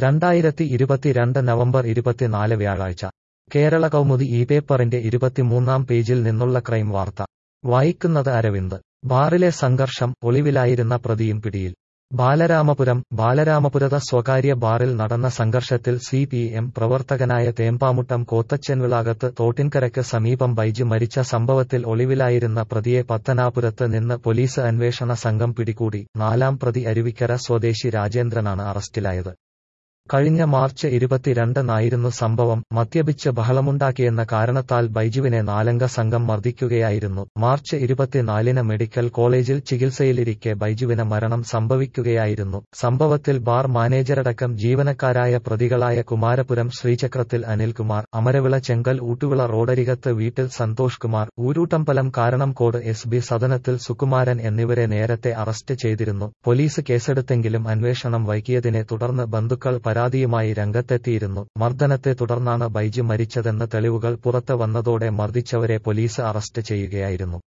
രണ്ടായിരത്തി ഇരുപത്തിരണ്ട് നവംബർ ഇരുപത്തിനാല് വ്യാഴാഴ്ച കേരള കൗമുദി ഈ പേപ്പറിന്റെ ഇരുപത്തിമൂന്നാം പേജിൽ നിന്നുള്ള ക്രൈം വാർത്ത വായിക്കുന്നത് അരവിന്ദ് ബാറിലെ സംഘർഷം ഒളിവിലായിരുന്ന പ്രതിയും പിടിയിൽ ബാലരാമപുരം ബാലരാമപുരത സ്വകാര്യ ബാറിൽ നടന്ന സംഘർഷത്തിൽ സി പി എം പ്രവർത്തകനായ തേമ്പാമുട്ടം കോത്തച്ചൻവിളാകത്ത് തോട്ടിൻകരയ്ക്ക് സമീപം ബൈജു മരിച്ച സംഭവത്തിൽ ഒളിവിലായിരുന്ന പ്രതിയെ പത്തനാപുരത്ത് നിന്ന് പോലീസ് അന്വേഷണ സംഘം പിടികൂടി നാലാം പ്രതി അരുവിക്കര സ്വദേശി രാജേന്ദ്രനാണ് അറസ്റ്റിലായത് കഴിഞ്ഞ മാർച്ച് ഇരുപത്തിരണ്ടിനായിരുന്നു സംഭവം മദ്യപിച്ച് ബഹളമുണ്ടാക്കിയെന്ന കാരണത്താൽ ബൈജുവിനെ നാലംഗ സംഘം മർദ്ദിക്കുകയായിരുന്നു മാർച്ച് ഇരുപത്തിനാലിന് മെഡിക്കൽ കോളേജിൽ ചികിത്സയിലിരിക്കെ ബൈജുവിന് മരണം സംഭവിക്കുകയായിരുന്നു സംഭവത്തിൽ ബാർ മാനേജരടക്കം ജീവനക്കാരായ പ്രതികളായ കുമാരപുരം ശ്രീചക്രത്തിൽ അനിൽകുമാർ അമരവിള ചെങ്കൽ ഊട്ടുവിള റോഡരികത്ത് വീട്ടിൽ സന്തോഷ് കുമാർ ഊരൂട്ടമ്പലം കാരണംകോട് എസ് ബി സദനത്തിൽ സുകുമാരൻ എന്നിവരെ നേരത്തെ അറസ്റ്റ് ചെയ്തിരുന്നു പോലീസ് കേസെടുത്തെങ്കിലും അന്വേഷണം വൈകിയതിനെ തുടർന്ന് ബന്ധുക്കൾ പരാതിയുമായി രംഗത്തെത്തിയിരുന്നു മർദ്ദനത്തെ തുടർന്നാണ് ബൈജു മരിച്ചതെന്ന് തെളിവുകൾ പുറത്ത് വന്നതോടെ മർദ്ദിച്ചവരെ പോലീസ് അറസ്റ്റ് ചെയ്യുകയായിരുന്നു